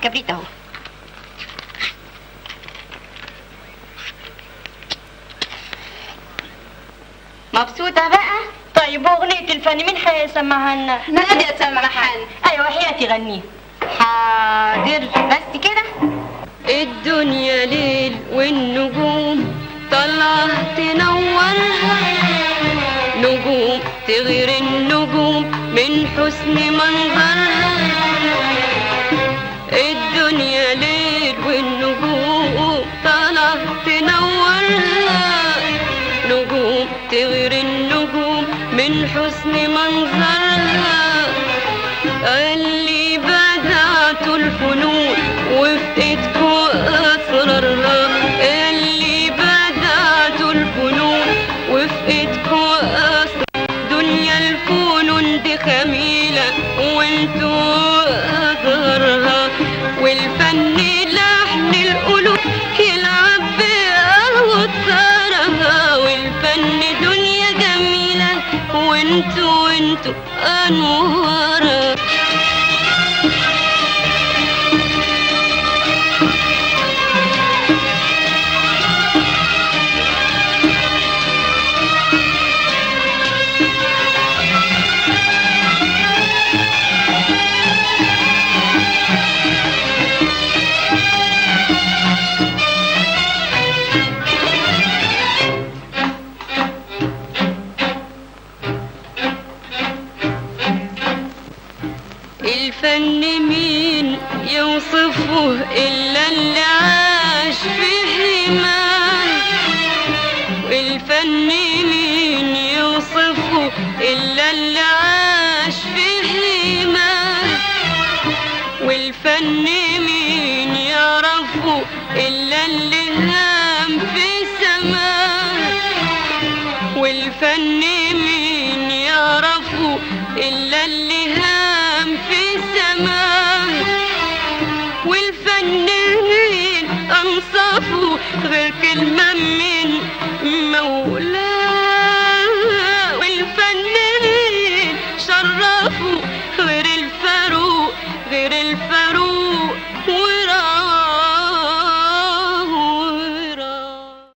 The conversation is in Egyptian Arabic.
الكبريت اهو مبسوطة بقى؟ طيب واغنية الفن مين هيسمعها لنا؟ نادية سمعها ايوه وحياتي غنيها حاضر بس كده الدنيا ليل والنجوم طالعة تنورها نجوم تغير النجوم من حسن منظرها الدنيا ليل والنجوم طالعة تنورها نجوم تغير النجوم من حسن منظرها اللي بدعت الفنون وفي ايدكوا اسرارها اللي بدعت الفنون وفي ايدكوا اسرار دنيا الفنون دي خميلة وانتوا اثرها والفن لحن القلوب يلعب بأوتارها والفن دنيا جميلة وانتوا وانتوا انوارها الفن مين يوصفه إلا اللي عاش في حماه الفن مين يوصفه إلا اللي عاش في حماه والفن مين يعرفه إلا اللي هام في سماه والفن مين يعرفه إلا اللي هام في سماه والفن مين أنصافه غير كلمة من مولاه